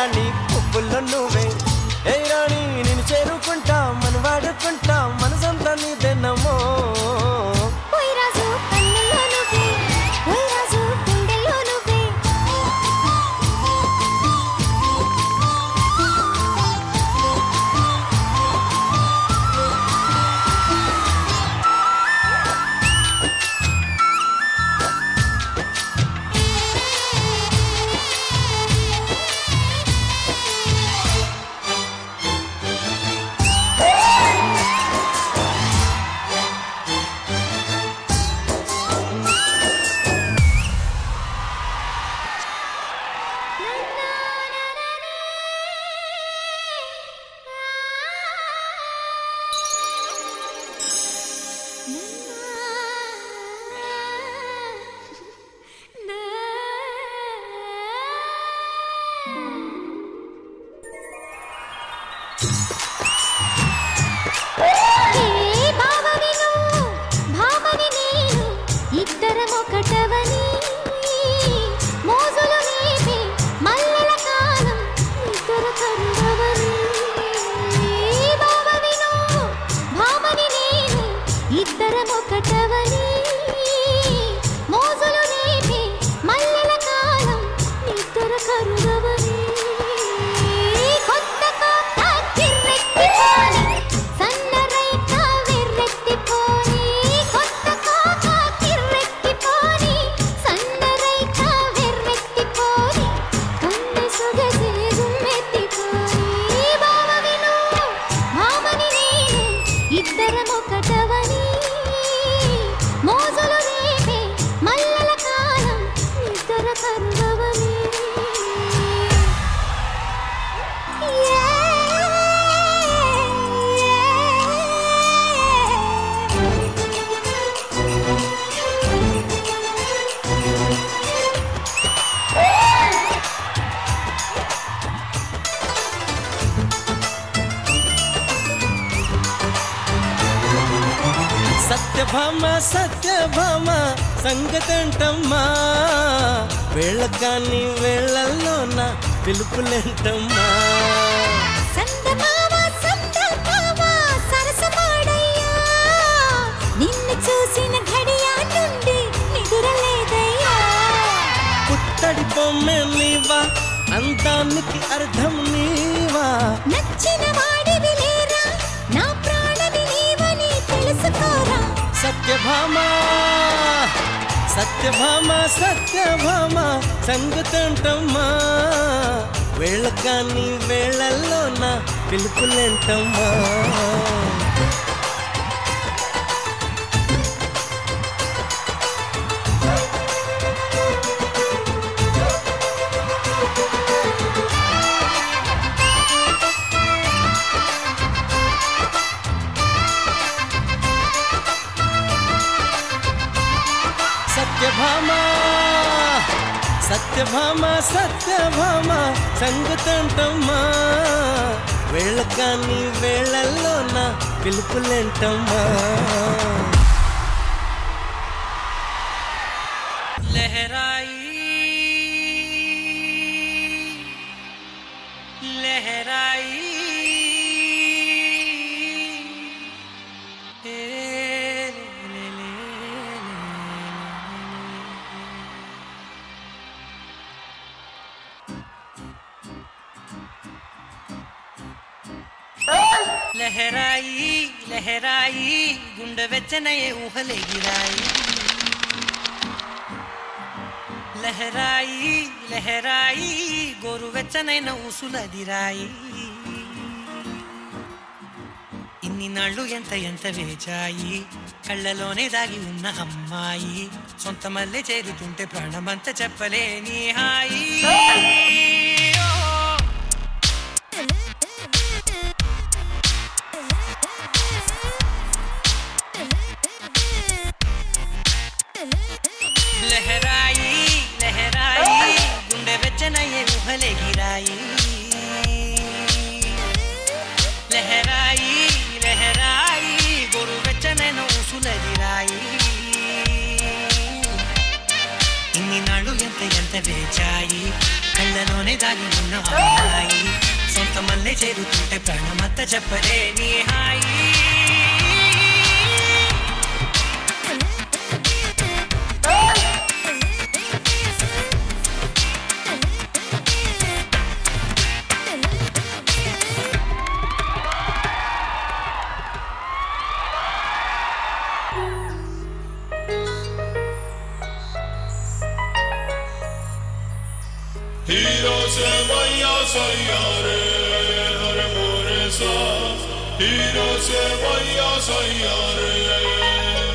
రాణి పువ్వుల్లో నువ్వే ఏ రాణి నేను చేరుకుంటా మన వాడుకుంటా మనసంతా నీదేనమ్మో ఓయ్ రాజు కన్నుల్లో నువ్వే ఓయ్ రాజు గుండెల్లో నువ్వే ఏ బావని నువ్వు, భామని నేను, ఇద్దరం ఒకటవని మోజులు నీపి మల్లెల కాలం నిద్ర కరువవని ఏ బావని నువ్వు, భామని నేను, ఇద్దరం ఒకటవని మోజులు నీపి మల్లెల కాలం నిద్ర కరువవని కొత్త కొత్త కిర్రెక్కిపోని సన్నరైక వెర్రెత్తిపోని కొత్త కోక కిర్రెక్కిపోని సన్నరైక వెర్రెత్తిపోని కన్నె సొగసే గుమ్మెత్తిపోని బావ విను భామని నేను ఇద్దరం ఒకటవని మోజులు రేపే మల్లెల కాలం నిద్ర కరువవని సత్యభామ సత్యభామ సంగతంటమ్మా వేళగాని వేళల్లోన పిలుపులేంటమ్మా సందమామ సందమామ సరసమాడయ్యా నిన్ను చూసిన ఘడియా నుండి నిదురలేదయ్యా పుట్టడి బొమ్మె నీవా అందానికి అర్థం నీవా నచ్చిన వాడివి లేరా నా ప్రాణమి నీవని తెలుసుకోరా సత్యభామ సత్యభామ సత్యభామ సంగతంటమ్మా వేళగాని వేళల్లోన పిలుపులేంటమ్మా సత్యభామ సత్యభామ సత్యభామ సంగతంటమ్మా వేళగాని వేళల్లోన పిలుపులేంటమ్మా లహరాయి లహరాయి ఏ లే లే లహరాయి లహరాయి గుండె వెచ్చనయే ఊహలెగిరాయి లహరాయి లహరాయి గోరు వెచ్చనైన ఊసులదిరాయి ఇన్ని నాళ్ళు ఎంత ఎంత వేచాయి కళ్ళలోనే దాగి ఉన్న అమ్మాయి సొంత మల్లె చేరుతుంటే ప్రాణమంత చెప్పలేని హాయి ఓ. లహరాయి లహరాయి గుండె వెచ్చనయ్యే ఊహలెగిరాయి లహరాయి లహరాయి గోరు వెచ్చనైన ఊసులదిరాయి ఇన్ని నాళ్ళు ఎంత ఎంత వేచాయి కళ్ళలోనే దాగి ఉన్న అమ్మాయి సొంత మల్లె చేరుతుంటే ప్రాణమంత చెప్పలేని హాయి Hiro se vaya sayare hare more sa Hiro se vaya sayare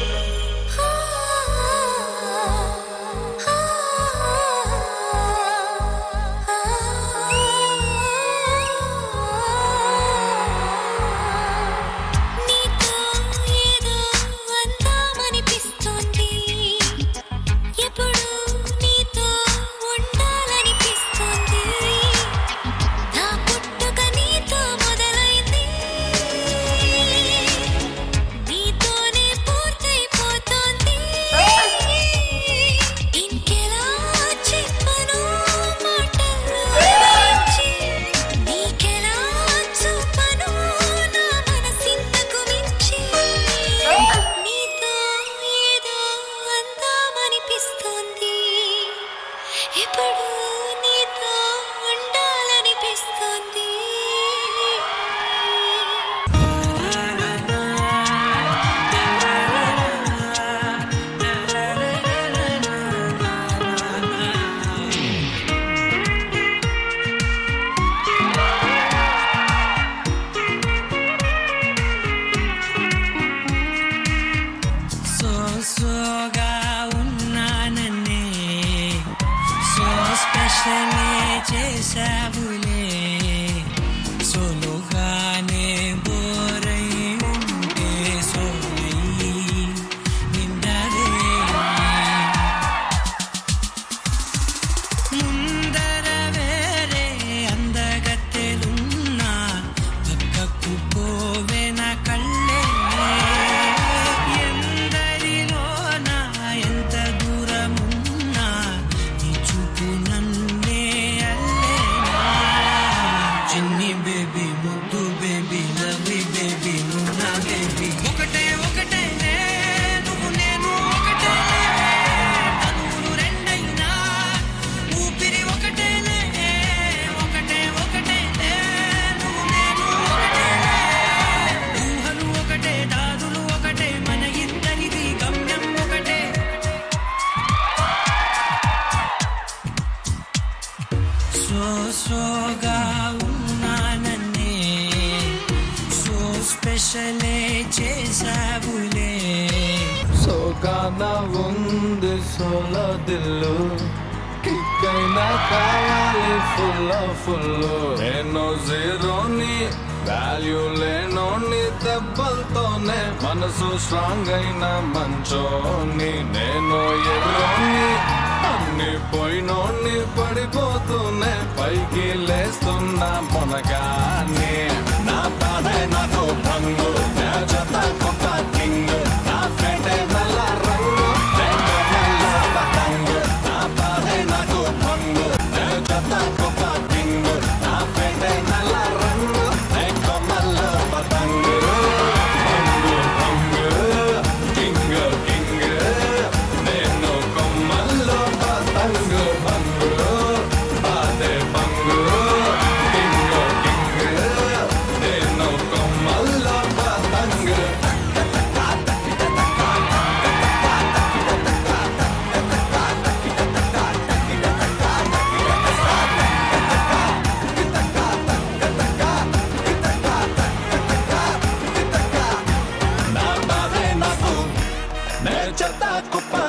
నీతో ఏదో అందామనిపిస్తుంది ఎప్పుడు నీతో ఉండాలనిపిస్తుంది నా పుట్టుక నీతో మొదలైంది నీతోనే పూర్తయిపోతోంది ఇంకెలా చెప్పను మాటల్లో దాచి నీకెలా చూపను నా మనసింతకు మించి నీతో ఏదో అందామనిపిస్తుంది ఎప్పుడు నీతో ఉండాలనిపిస్తుంది సో సోగా ఉన్నానన్నే సో స్పెషలే చేసావులే సోలోగానే బోరై ఉంటే సోలై నిండవే ముందర వేరే అందగత్తెలున్నా పక్కకు పోవెన కళ్ళే ఎందరిలోన ఎంత దూరమున్నా నీ చూపు నన్నే అల్లేనా చిన్ని బేబీ ముద్దు బేబీ లవ్లీ బేబీ నువ్వు నా బేబీ ఒకటే ఒకటే నువ్వు నేను ఒకటే తనువులు రెండైనా ఊపిరి ఒకటేలే ఒకటే ఒకటే నువ్వు నేను ఒకటేలే ఊహలు ఒకటే దాదులు ఒకటే మన ఇద్దరిది గమ్యం ఒకటే సో సోగా ఉన్నానన్నే సో స్పెషలే చేసావులే సోగానా ఉంది సోలో దిల్లు కిక్కైనా కావాలి ఫుల్ ఫుల్ నేను జీరోని వాల్యూ లేనోని దెబ్బలతోనే మనసు స్ట్రాంగ్ అయిన మంచోని నేను ఎర్రోని అన్ని పోయినోని పడిపోతూనే పైకి లేస్తున్నా మొనగానే నా బాధే నాకు భంగు నా జత కొత్త కింగ్ నా ఫెటే నల్ల రంగు నేను నల్ల పతంగు నా బాధే నాకు భంగు నా జత కొత్త కింగ్ నా ఫెటే నల్ల రంగు నేను నల్ల పతంగు భంగు భంగు కింగ్ కింగ్ నేను కొమ్మల్లో పతంగు భంగు బాధే భంగు కింగ్ కింగ్ నేను కొమ్మల్లో పతంగు నా బాధే నాకు నే చెత్త కుప్ప